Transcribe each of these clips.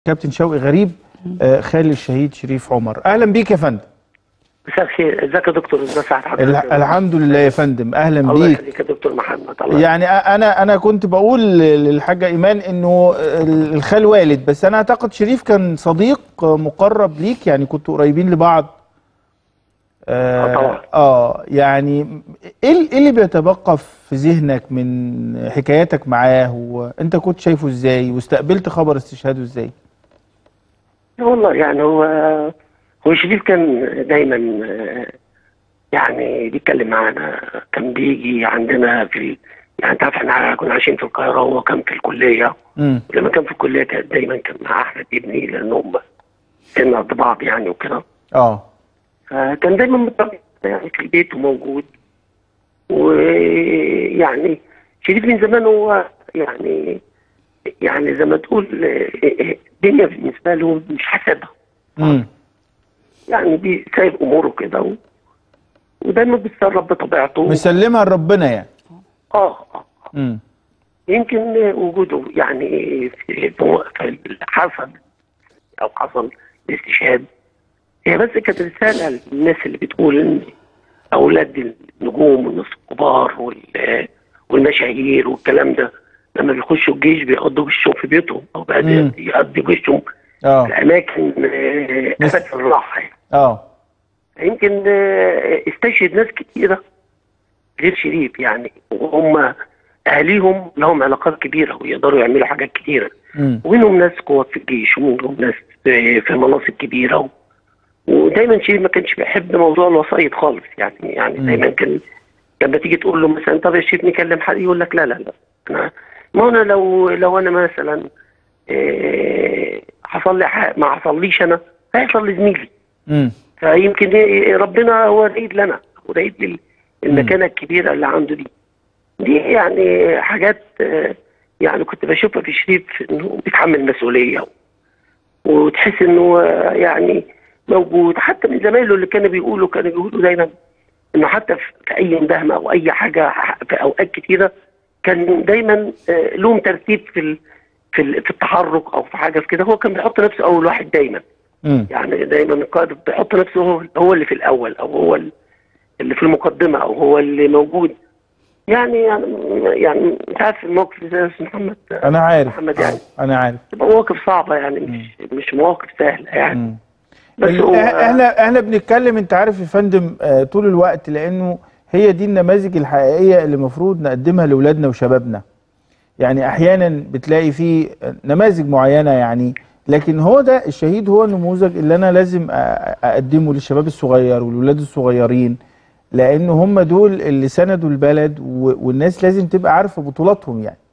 كابتن شوقي غريب آه، خالي الشهيد شريف عمر اهلا بيك يا فندم مساء الخير ازيك يا دكتور ازي صحة ال- حضرتك الحمد لله يا فندم اهلا الله بيك يخليك يا دكتور محمد الله يعني أ- انا انا كنت بقول للحاجه ايمان انه ال- الخال والد بس انا اعتقد شريف كان صديق مقرب ليك يعني كنتوا قريبين لبعض آه، طبعا. اه يعني ايه ال- إيه اللي بيتبقى في ذهنك من حكاياتك معاه وانت كنت شايفه ازاي واستقبلت خبر استشهاده ازاي والله يعني هو هو شريف كان دايما آه، يعني بيتكلم معانا كان بيجي عندنا في يعني انت عارف احنا كنا عايشين في القاهرة وهو كان في الكلية امم لما كان في الكلية كان دايما كان مع أحمد ابني لأنهم كنا قد بعض يعني وكده اه فكان دايما متابع يعني في البيت وموجود ويعني شريف من زمان هو يعني يعني زي ما تقول آه، الدنيا بالنسبه له مش حاسبها امم يعني بي- سايب اموره كده و- ودايما بيتصرف بطبيعته مسلمها لربنا يعني اه اه امم يمكن وجوده يعني في في حصل او حصل الاستشهاد هي بس كانت رساله للناس اللي بتقول ان اولاد النجوم والناس الكبار وال- والمشاهير والكلام ده لما بيخشوا الجيش بيقضوا جيشهم في بيوتهم او بقى مم. يقضوا جيشهم اه في اماكن آه، بس- ابد الراحه يعني. اه يمكن آه، استشهد ناس كتيره غير شريف يعني وهم اهاليهم لهم علاقات كبيره ويقدروا يعملوا حاجات كتيره امم ومنهم ناس قوات في الجيش ومنهم ناس في في مناصب كبيره و... ودايما شريف ما كانش بيحب موضوع الوسايط خالص يعني يعني مم. دايما كان لما تيجي تقول له مثلا طب يا شريف نكلم حد يقول لك لا لا لا انا ما انا لو لو انا مثلا إيه حصل لي ح- ما حصليش انا هيحصل لزميلي امم فيمكن إيه ربنا هو العيد لنا والعيد لل- المكانه الكبيره اللي عنده دي دي يعني حاجات آه، يعني كنت بشوفها في شريف انه بيتحمل مسؤوليه وتحس انه آه، يعني موجود حتى من زمايله اللي كانوا بيقولوا كانوا بيقولوا دايما انه حتى في في اي مداهمه او اي حاجه في اوقات كتيره كان دايما آه، لهم ترتيب في ال- في ال- في التحرك او في حاجه في كده هو كان بيحط نفسه اول واحد دايما امم يعني دايما القائد بيحط نفسه هو هو اللي في الاول او هو ال- اللي في المقدمه او هو اللي موجود يعني يعني يعني انت عارف الموقف زي يا أستاذ محمد انا عارف محمد يعني انا عارف تبقى مواقف صعبه يعني مش مش مواقف سهله يعني مم. بس ال- هو احنا احنا بنتكلم انت عارف يا فندم آه، طول الوقت لانه هي دي النماذج الحقيقيه اللي المفروض نقدمها لاولادنا وشبابنا يعني احيانا بتلاقي في نماذج معينه يعني لكن هو ده الشهيد هو النموذج اللي انا لازم أ- اقدمه للشباب الصغير والولاد الصغيرين لان هم دول اللي سندوا البلد و- والناس لازم تبقى عارفه بطولاتهم يعني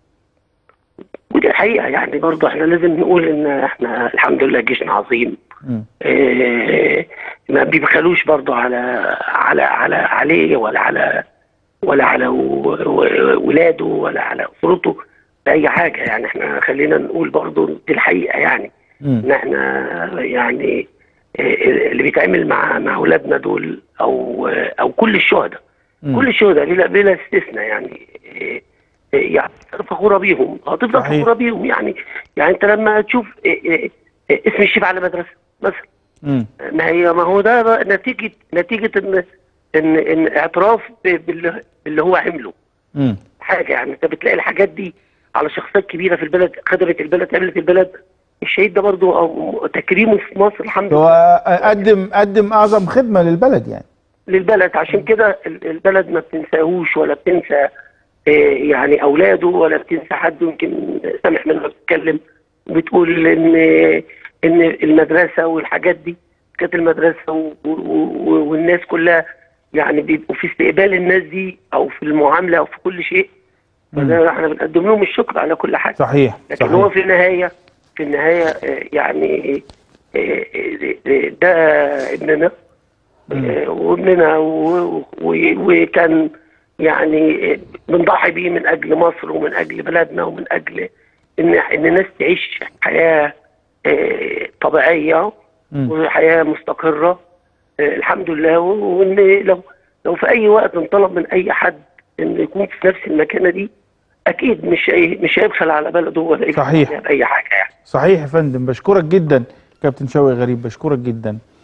ودي الحقيقه يعني برضه احنا لازم نقول ان احنا الحمد لله جيشنا عظيم مم. إيه، ما بيبخلوش برضه على على على عليه ولا على ولا على و- و- ولاده ولا على اسرته باي حاجه يعني احنا خلينا نقول برضه دي الحقيقه يعني مم. ان احنا يعني إيه، اللي بيتعمل مع مع اولادنا دول او او كل الشهداء مم. كل الشهداء بلا بلا استثناء يعني إيه، إيه، يعني فخوره بيهم هتفضل صحيح. فخوره بيهم يعني يعني انت لما تشوف إيه، إيه، إيه، اسم الشيف على مدرسه مثلا مم. ما هي ما هو ده بقى نتيجه نتيجه ان ان ان اعتراف ب- باللي اللي هو عمله مم. حاجه يعني انت بتلاقي الحاجات دي على شخصيات كبيره في البلد خدمت البلد عملت البلد الشهيد ده برضه أو تكريمه في مصر الحمد هو لله قدم قدم اعظم خدمه للبلد يعني للبلد عشان كده ال- البلد ما بتنساهوش ولا بتنسى آه، يعني اولاده ولا بتنسى حد يمكن سامح منها بتتكلم بتقول ان ان المدرسه والحاجات دي كانت المدرسه و- و- و- والناس كلها يعني بيبقوا في استقبال الناس دي او في المعامله او في كل شيء فده احنا بنقدم لهم الشكر على كل حاجه صحيح لكن صحيح هو في النهايه في النهايه آه، يعني آه، آه، ده ابننا آه، وابننا و- و- وكان يعني آه، بنضحي بيه من اجل مصر ومن اجل بلدنا ومن اجل ان ان الناس تعيش حياه آه، طبيعيه مم. وحياه مستقره آه، الحمد لله و- وان لو لو في اي وقت انطلب من اي حد انه يكون في نفس المكانه دي اكيد مش هي مش هيبخل على بلده ولا يبخل صحيح. عليها باي حاجه يعني صحيح يا فندم بشكرك جدا كابتن شوقي غريب بشكرك جدا